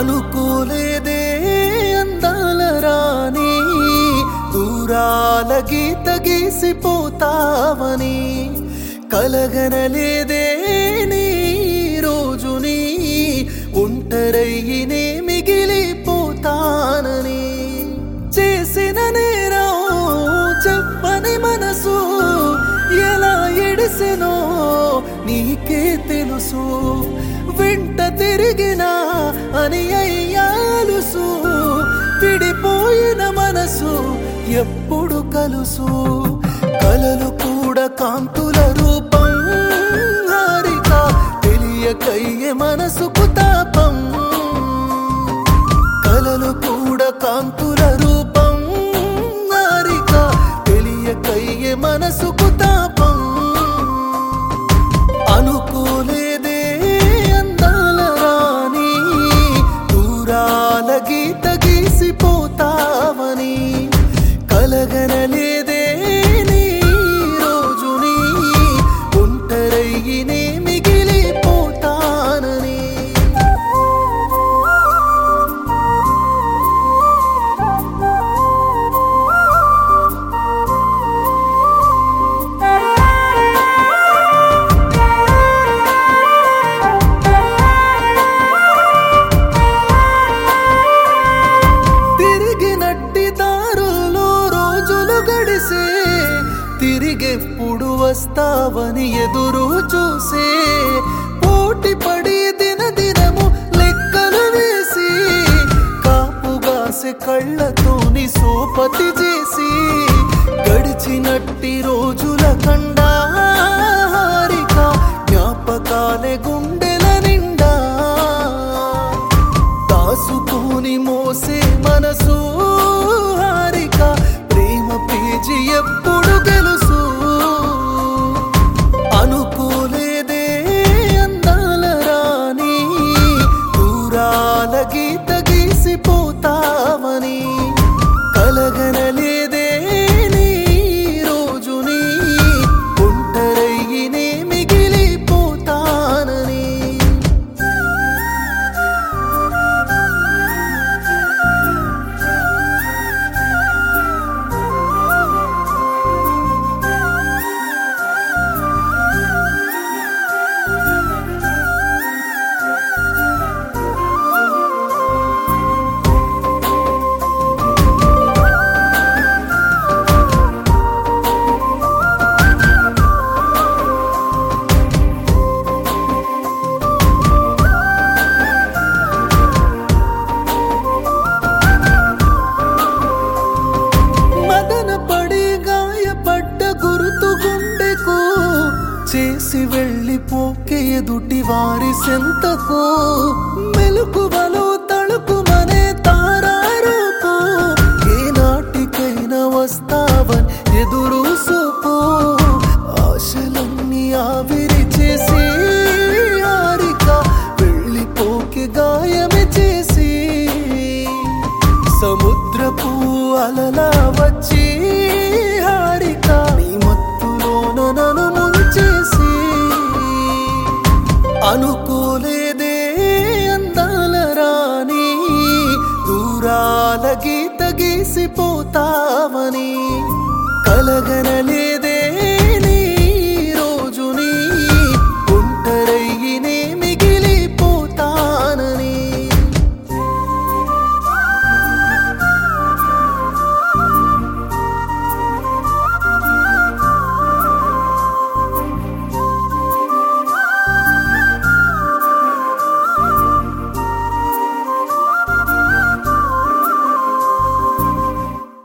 అనుకోలేదే అందాల రాని దూరాల గీత గీసిపోతావని కలగనలేదే నీ రోజుని ఒంటరయ్యినే మిగిలిపోతానని చేసిన నేరం చెప్పని మనసు ఎలా ఎడిసెనో నీకే తెలుసు వెంట తిరిగినా అని అయ్యాలుసు విడిపోయిన మనసు ఎప్పుడు కలుసు కలలు కూడా కాంతుల రూపం హారిక తెలియకయ్యే మనసుకు తాపం కలలు కూడా కాంతుల రూపం హారిక తెలియకయ్యే మనసుకు తాపం అనుకోలేదే అందాల రాని దూరాల గీత గీసిపోతావని కలగనలేదే నీ రోజుని ఒంటరయ్యినే మిగిలిపోతానని తిరిగినట్టి దారుల్లో రోజులు గడిసే తిరిగెప్పుడు వస్తావని ఎదురు చూసే పోటీ పడి దిన దినము లెక్కలు వేసి కాపుగాసే కళ్ళతోని సోపతి చేసి గడిచినట్టి రోజుల కండారిక జ్ఞాపకాలే గుండెల నిండా దాసుకొని మోసే మనసు హారిక ప్రేమ పేజీ ఎప్పుడు గెలుసు అనుకోలేదే అందాల రాని దూరాల గీత గీసిపోతావని కలగనలేదే నీ రోజుని ఒంటరయ్యినే మిగిలిపోతానని మదన పడి గాయపడ్డ గురుతు గుండెకు చేసి వెళ్ళిపోకే ఎదుటి వారి సెంతకు మెలుకువలో తళుకుమనే తారారూపు ఏ నాటికైనా వస్తావని ఎదురు సూపు ఆశలన్నీ ఆవిరి చేసి హారిక వెళ్ళిపోకే గాయమే చేసి సముద్రపు అలలా వచ్చి హారిక నీ మత్తులోన నన్ను ముంచేసి అనుకోలేదే అందాల రాని దూరాల గీత గీసిపోతావని కలగనలే